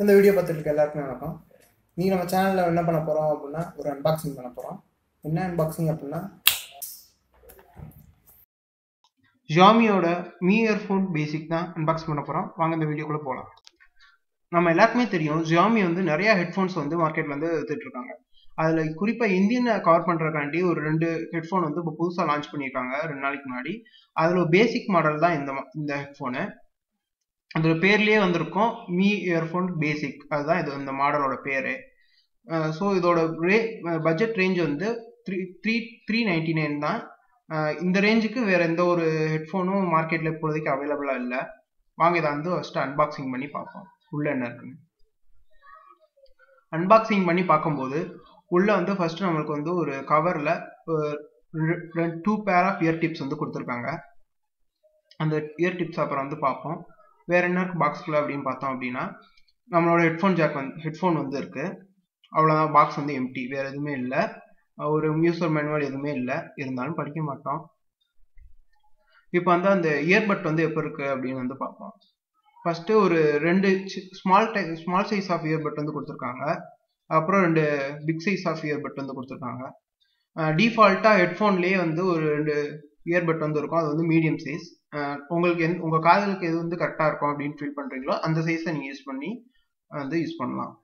இந்த வீடியோ பார்த்துட்டு இருக்க எல்லாருக்குமே வணக்கம் நீ நம்ம சேனலில் என்ன பண்ண போகிறோம் அப்படின்னா ஒரு அன்பாக்சிங் பண்ண போகிறோம் என்ன அன்பாக்சிங் அப்படின்னா ஜாமியோட மீ இயர்ஃபோன் பேசிக் தான் அன்பாக்ஸ் பண்ண போகிறோம் வாங்க இந்த வீடியோக்குள்ளே போகலாம் நம்ம எல்லாருக்குமே தெரியும் ஜியாமி வந்து நிறைய ஹெட்ஃபோன்ஸ் வந்து மார்க்கெட்ல வந்து எடுத்துட்டு இருக்காங்க அதில் குறிப்பாக இந்தியனை கவர் பண்ணுறக்காண்டி ஒரு ரெண்டு ஹெட்ஃபோன் வந்து இப்போ புதுசாக லான்ச் பண்ணியிருக்காங்க ரெண்டு நாளைக்கு முன்னாடி அதில் பேசிக் மாடல் தான் இந்த இந்த ஹெட்ஃபோனு அதோட பேர்லயே வந்திருக்கும் மீ இயர்ஃபோன் பேசிக் அதுதான் இது இந்த மாடலோட பேரு ஸோ இதோட ரே பட்ஜெட் ரேஞ்ச் வந்து three three three ninety nine தான் இந்த ரேஞ்சுக்கு வேற எந்த ஒரு ஹெட்ஃபோனும் மார்க்கெட்ல இப்போதைக்கு அவைலபிளா இல்லை வாங்க இதை வந்து ஃபர்ஸ்ட் அன்பாக்சிங் பண்ணி பார்ப்போம் உள்ள என்ன இருக்குன்னு அன்பாக்சிங் பண்ணி பார்க்கும்போது உள்ள வந்து ஃபர்ஸ்ட் நம்மளுக்கு வந்து ஒரு கவர்ல two pair half year tips வந்து கொடுத்துருக்காங்க அந்த இயர் டிப்ஸ் அப்புறம் வந்து பார்ப்போம் வேற என்ன இருக்கு பாக்ஸ்குள்ள அப்படின்னு பார்த்தோம் அப்படின்னா நம்மளோட ஹெட்ஃபோன் ஜாக் வந்து ஹெட்ஃபோன் வந்து இருக்கு அவ்வளோதான் பாக்ஸ் வந்து எம்டி வேற எதுவுமே இல்லை ஒரு யூசர் மேனுவல் எதுவுமே இல்லை இருந்தாலும் படிக்க மாட்டோம் இப்போ வந்து அந்த இயர்பட் வந்து எப்போ இருக்கு அப்படின்னு வந்து பார்ப்போம் ஃபர்ஸ்ட் ஒரு ரெண்டு ஸ்மால் டை ஸ்மால் சைஸ் ஆஃப் இயர்பட் வந்து கொடுத்துருக்காங்க அப்புறம் ரெண்டு பிக் சைஸ் ஆஃப் இயர்பட் வந்து கொடுத்துருக்காங்க டிஃபால்ட்டாக ஹெட்ஃபோன்லேயே வந்து ஒரு ரெண்டு இயர்பட் வந்து இருக்கும் அது வந்து மீடியம் சைஸ் உங்களுக்கு எந்த உங்கள் காதலுக்கு எது வந்து கரெக்டாக இருக்கும் அப்படின்னு ஃபீல் பண்ணுறீங்களோ அந்த சைஸை நீங்கள் யூஸ் பண்ணி வந்து யூஸ் பண்ணலாம்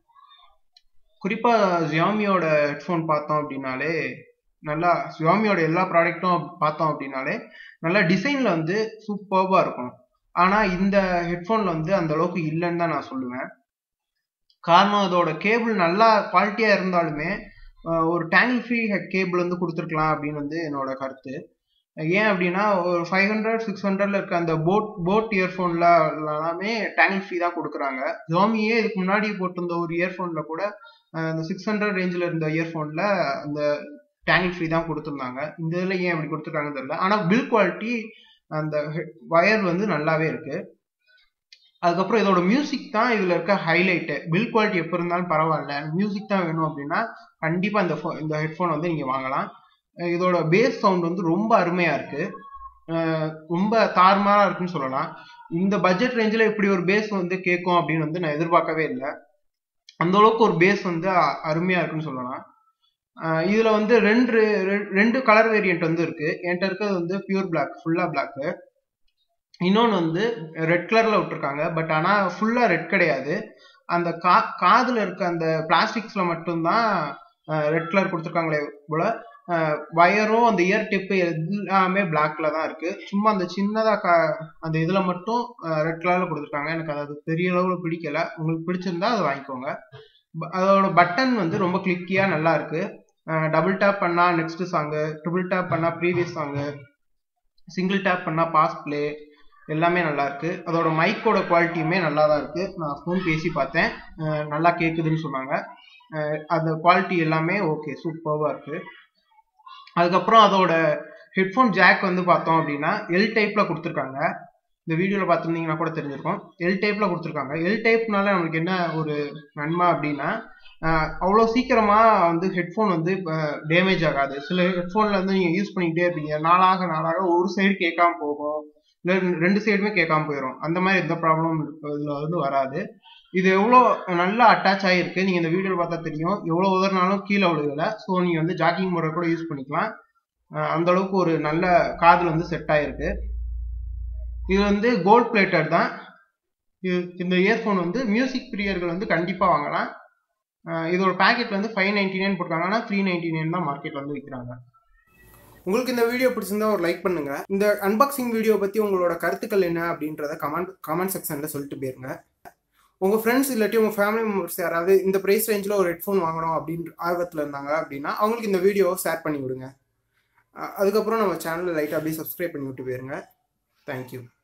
குறிப்பாக ஜியாமியோட ஹெட்ஃபோன் பார்த்தோம் அப்படின்னாலே நல்லா ஜியாமியோட எல்லா ப்ராடக்ட்டும் பார்த்தோம் அப்படின்னாலே நல்லா டிசைனில் வந்து சூப்பர்பாக இருக்கும் ஆனால் இந்த ஹெட்ஃபோனில் வந்து அந்த அளவுக்கு இல்லைன்னு தான் நான் சொல்லுவேன் காரணம் அதோட கேபிள் நல்லா குவாலிட்டியாக இருந்தாலுமே ஒரு டேங்கிள் ஃப்ரீ கேபிள் வந்து கொடுத்துருக்கலாம் அப்படின்னு வந்து என்னோட கருத்து ஏன் அப்படின்னா ஒரு ஃபைவ் ஹண்ட்ரட் சிக்ஸ் ஹண்ட்ரட்ல இருக்க அந்த போட் போட் இயர்ஃபோன்ல எல்லாமே டேங்கிள் ஃப்ரீ தான் கொடுக்குறாங்க ஜோமியே இதுக்கு முன்னாடி போட்டிருந்த ஒரு இயர்ஃபோன்ல கூட அந்த சிக்ஸ் ஹண்ட்ரட் ரேஞ்சில் இருந்த இயர்ஃபோன்ல அந்த டேங்கிள் ஃப்ரீ தான் கொடுத்துருந்தாங்க இந்த இதில் ஏன் அப்படி கொடுத்துருக்காங்கன்னு தெரியல ஆனால் பில் குவாலிட்டி அந்த வயர் வந்து நல்லாவே இருக்கு அதுக்கப்புறம் இதோட மியூசிக் தான் இதுல இருக்க ஹைலைட்டு பில் குவாலிட்டி எப்போ இருந்தாலும் பரவாயில்ல மியூசிக் தான் வேணும் அப்படின்னா கண்டிப்பா இந்த இந்த ஹெட்ஃபோன் வந்து நீங்க வாங்கலாம் இதோட பேஸ் சவுண்ட் வந்து ரொம்ப அருமையா இருக்கு ரொம்ப தாறுமாறா இருக்குன்னு சொல்லலாம் இந்த பட்ஜெட் ரேஞ்சில் இப்படி ஒரு பேஸ் வந்து கேட்கும் அப்படின்னு வந்து நான் எதிர்பார்க்கவே இல்லை அந்த அளவுக்கு ஒரு பேஸ் வந்து அருமையா இருக்குன்னு சொல்லலாம் இதுல வந்து ரெண்டு ரெண்டு கலர் வேரியன்ட் வந்து இருக்கு என்கிட்ட இருக்கிறது வந்து பியூர் பிளாக் ஃபுல்லா பிளாக் இன்னொன்று வந்து ரெட் கலர்ல விட்டுருக்காங்க பட் ஆனா ஃபுல்லா ரெட் கிடையாது அந்த கா காதுல இருக்க அந்த பிளாஸ்டிக்ஸ்ல மட்டும்தான் ரெட் கலர் கொடுத்துருக்காங்களே போல வயரும் அந்த இயர் டிப்பு எல்லாமே பிளாக்ல தான் இருக்கு சும்மா அந்த சின்னதா கா அந்த இதுல மட்டும் ரெட் கலர்ல கொடுத்துருக்காங்க எனக்கு அது பெரிய அளவுல பிடிக்கல உங்களுக்கு பிடிச்சிருந்தா அதை வாங்கிக்கோங்க அதோட பட்டன் வந்து ரொம்ப கிளிக்கியா நல்லா இருக்கு டபுள் டேப் பண்ணா நெக்ஸ்ட் சாங்கு ட்ரிபிள் டேப் பண்ணா ப்ரீவியஸ் சாங்கு சிங்கிள் டேப் பண்ணா பாஸ் பிளே எல்லாமே நல்லா இருக்கு அதோட மைக்கோட குவாலிட்டியுமே நல்லா தான் இருக்கு நான் ஃபோன் பேசி பார்த்தேன் நல்லா கேட்குதுன்னு சொன்னாங்க அந்த குவாலிட்டி எல்லாமே ஓகே சூப்பர்வா இருக்கு அதுக்கப்புறம் அதோட ஹெட்ஃபோன் ஜாக் வந்து பார்த்தோம் அப்படின்னா எல் டைப்ல கொடுத்துருக்காங்க இந்த வீடியோவில் பார்த்துருந்தீங்கன்னா கூட தெரிஞ்சிருக்கும் எல் டைப்ல கொடுத்துருக்காங்க எல் டைப்னால நம்மளுக்கு என்ன ஒரு நன்மை அப்படின்னா அவ்வளோ சீக்கிரமா வந்து ஹெட்ஃபோன் வந்து டேமேஜ் ஆகாது சில ஹெட்ஃபோன்ல வந்து நீங்க யூஸ் பண்ணிக்கிட்டே இருப்பீங்க நாளாக நாளாக ஒரு சைடு கேட்காம போகும் இல்லை ரெண்டு சைடுமே கேட்காம போயிடும் அந்த மாதிரி எந்த ப்ராப்ளமும் இதுல வந்து வராது இது எவ்வளோ நல்லா அட்டாச் ஆகிருக்கு நீங்கள் இந்த வீடியோவில் பார்த்தா தெரியும் எவ்வளோ உதறினாலும் கீழே விழுகல ஸோ நீங்கள் வந்து ஜாக்கிங் முறை கூட யூஸ் பண்ணிக்கலாம் அந்த அளவுக்கு ஒரு நல்ல காதில் வந்து செட் ஆகிருக்கு இது வந்து கோல்ட் பிளேட்டட் தான் இது இந்த இயர்ஃபோன் வந்து மியூசிக் பிரியர்கள் வந்து கண்டிப்பாக வாங்கலாம் இதோட பேக்கெட் வந்து ஃபைவ் நைன்டி நைன் போட்டிருக்காங்க ஆனால் த்ரீ நைன்டி நைன் தான் மார்க்கெட் வந்து விற்கிறாங்க உங்களுக்கு இந்த வீடியோ பிடிச்சிருந்தா ஒரு லைக் பண்ணுங்க இந்த அன்பாக்சிங் வீடியோ பற்றி உங்களோட கருத்துக்கள் என்ன அப்படின்றத கமெண்ட் கமெண்ட் செக்ஷனில் சொல்லிட்டு போயிருங்க உங்கள் ஃப்ரெண்ட்ஸ் இல்லாட்டி உங்கள் ஃபேமிலி மெம்பர்ஸ் யாராவது இந்த ப்ரைஸ் ரேஞ்சில் ஒரு ஹெட்ஃபோன் வாங்கணும் அப்படின்ற ஆர்வத்தில் இருந்தாங்க அப்படின்னா அவங்களுக்கு இந்த வீடியோவை ஷேர் பண்ணி விடுங்க அதுக்கப்புறம் நம்ம சேனலை லைட்டாக அப்படியே சப்ஸ்கிரைப் பண்ணி விட்டு போயிருங்க தேங்க்யூ